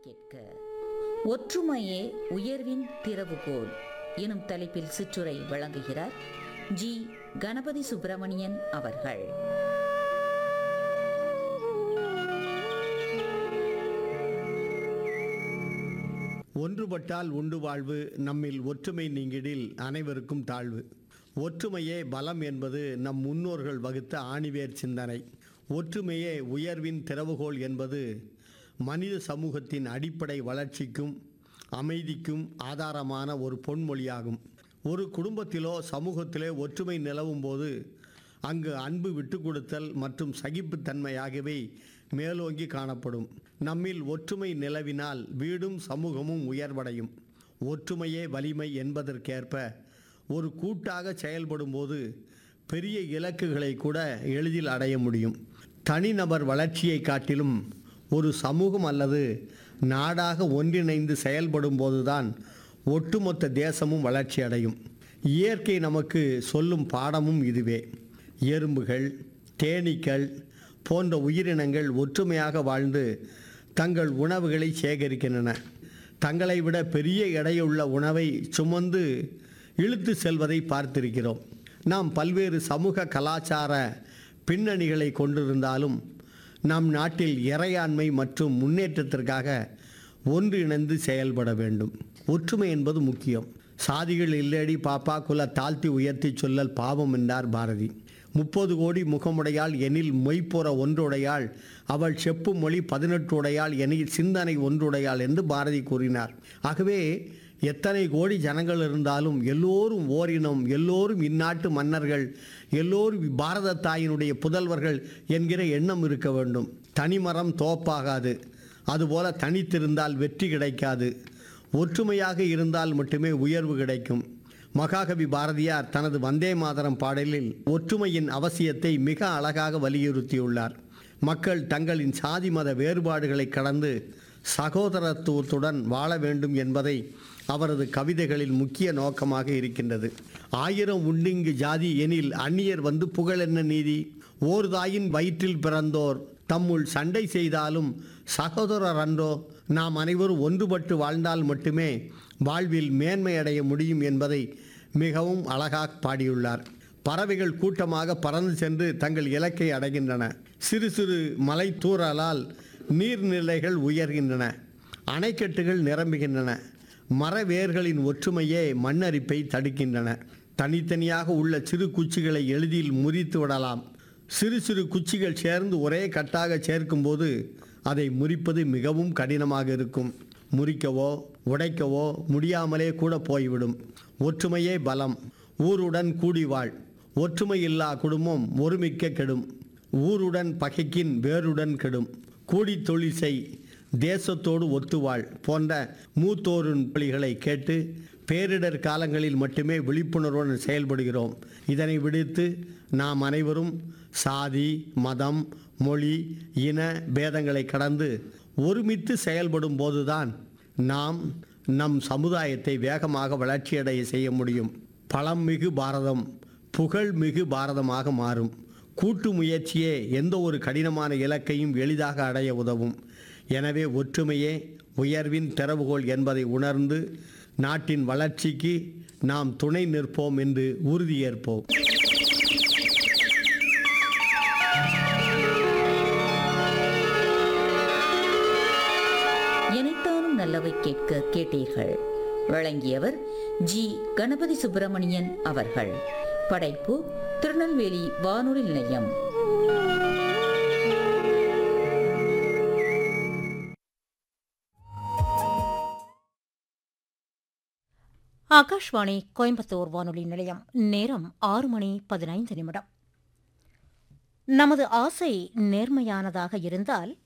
கேட்க ஒற்றுமையே உயர்வின் திறவுகோல் எனும் தலைப்பில் சிற்றுரை வழங்குகிறார் ஜி கணபதி சுப்பிரமணியன் அவர்கள் ஒன்றுபட்டால் உண்டு வாழ்வு நம்மில் ஒற்றுமை நீங்கிடில் அனைவருக்கும் தாழ்வு ஒற்றுமையே பலம் என்பது நம் முன்னோர்கள் வகுத்த ஆணிவேர் சிந்தனை ஒற்றுமையே உயர்வின் திறவுகோல் என்பது மனித சமூகத்தின் அடிப்படை வளர்ச்சிக்கும் அமைதிக்கும் ஆதாரமான ஒரு பொன்மொழியாகும் ஒரு குடும்பத்திலோ சமூகத்திலோ ஒற்றுமை நிலவும் போது அங்கு அன்பு விட்டு கொடுத்தல் மற்றும் சகிப்புத்தன்மை ஆகியவை மேலோங்கி காணப்படும் நம்மில் ஒற்றுமை நிலவினால் வீடும் சமூகமும் உயர்வடையும் ஒற்றுமையே வலிமை என்பதற்கேற்ப ஒரு கூட்டாக செயல்படும்போது பெரிய இலக்குகளை கூட எளிதில் அடைய முடியும் தனிநபர் வளர்ச்சியை காட்டிலும் ஒரு சமூகம் அல்லது நாடாக ஒன்றிணைந்து செயல்படும் போதுதான் ஒட்டுமொத்த தேசமும் வளர்ச்சி அடையும் இயற்கை நமக்கு சொல்லும் பாடமும் இதுவே எறும்புகள் தேனீக்கள் போன்ற உயிரினங்கள் ஒற்றுமையாக வாழ்ந்து தங்கள் உணவுகளை சேகரிக்கின்றன தங்களை விட பெரிய எடையுள்ள உணவை சுமந்து இழுத்து செல்வதை பார்த்திருக்கிறோம் நாம் பல்வேறு சமூக கலாச்சார பின்னணிகளை கொண்டிருந்தாலும் நம் நாட்டில் இறையாண்மை மற்றும் முன்னேற்றத்திற்காக ஒன்றிணைந்து செயல்பட வேண்டும் ஒற்றுமை என்பது முக்கியம் சாதிகள் இல்லடி பாப்பா குல தாழ்த்தி உயர்த்தி சொல்லல் பாவம் என்றார் பாரதி முப்பது கோடி முகமுடையாள் எனில் மொய்ப்புற ஒன்றுடையாள் அவள் செப்பு மொழி பதினெட்டு உடையாள் எனில் சிந்தனை ஒன்றுடையாள் என்று பாரதி கூறினார் ஆகவே எத்தனை கோடி ஜனங்கள் இருந்தாலும் எல்லோரும் ஓரினம் எல்லோரும் இந்நாட்டு மன்னர்கள் எல்லோரும் பாரத தாயினுடைய புதல்வர்கள் என்கிற எண்ணம் இருக்க வேண்டும் தனிமரம் தோப்பாகாது அதுபோல தனித்திருந்தால் வெற்றி கிடைக்காது ஒற்றுமையாக இருந்தால் மட்டுமே உயர்வு கிடைக்கும் மகாகவி பாரதியார் தனது வந்தே மாதரம் பாடலில் ஒற்றுமையின் அவசியத்தை மிக அழகாக வலியுறுத்தியுள்ளார் மக்கள் தங்களின் சாதி மத வேறுபாடுகளை கடந்து சகோதரத்துவத்துடன் வாழ வேண்டும் என்பதை அவரது கவிதைகளில் முக்கிய நோக்கமாக இருக்கின்றது ஆயிரம் உண்டிங்கு ஜாதி எனில் அந்நியர் வந்து புகழென்ன நீதி ஓர் தாயின் வயிற்றில் பிறந்தோர் தம்முள் சண்டை செய்தாலும் சகோதரர் அன்றோ நாம் அனைவரும் ஒன்றுபட்டு வாழ்ந்தால் மட்டுமே வாழ்வில் மேன்மை அடைய முடியும் என்பதை மிகவும் அழகாக பாடியுள்ளார் பறவைகள் கூட்டமாக பறந்து சென்று தங்கள் இலக்கை அடைகின்றன சிறு சிறு மலை தூறலால் நீர்நிலைகள் உயர்கின்றன அணைக்கட்டுகள் நிரம்புகின்றன மர வேர்களின் ஒற்றுமையே மண்ணரிப்பை தடுக்கின்றன தனித்தனியாக உள்ள சிறு குச்சிகளை எளிதில் முறித்து விடலாம் சிறு சிறு குச்சிகள் சேர்ந்து ஒரே கட்டாக சேர்க்கும்போது அதை முறிப்பது மிகவும் கடினமாக இருக்கும் முறிக்கவோ உடைக்கவோ முடியாமலே கூட போய்விடும் ஒற்றுமையே பலம் ஊருடன் கூடி வாழ் ஒற்றுமை இல்லா குடும்பம் ஒருமிக்க கெடும் ஊருடன் பகைக்கின் வேருடன் கெடும் கூடி தொழில் செய் தேசத்தோடு ஒத்துவாள் போன்ற மூத்தோரின் பலிகளை கேட்டு பேரிடர் காலங்களில் மட்டுமே விழிப்புணர்வுடன் செயல்படுகிறோம் இதனை விடுத்து நாம் அனைவரும் சாதி மதம் மொழி இன பேதங்களை கடந்து ஒருமித்து செயல்படும் போதுதான் நாம் நம் சமுதாயத்தை வேகமாக வளர்ச்சியடைய செய்ய முடியும் பழம் மிகு பாரதம் புகழ் மிகு பாரதமாக மாறும் கூட்டு முயற்சியே எந்த ஒரு கடினமான இலக்கையும் எளிதாக அடைய உதவும் எனவே ஒற்றுமையே உயர்வின் திறவுகோல் என்பதை உணர்ந்து நாட்டின் வளர்ச்சிக்கு நாம் துணை நிற்போம் என்று உறுதியேற்போம் இணைத்தானும் நல்லவை கேட்க கேட்டீர்கள் வழங்கியவர் ஜி கணபதி சுப்பிரமணியன் அவர்கள் படைப்பு திருநெல்வேலி வானொலி நிலையம் ஆகாஷ்வாணி கோயம்புத்தூர் வானொலி நிலையம் நேரம் ஆறு மணி பதினைந்து நிமிடம் நமது ஆசை நேர்மையானதாக இருந்தால்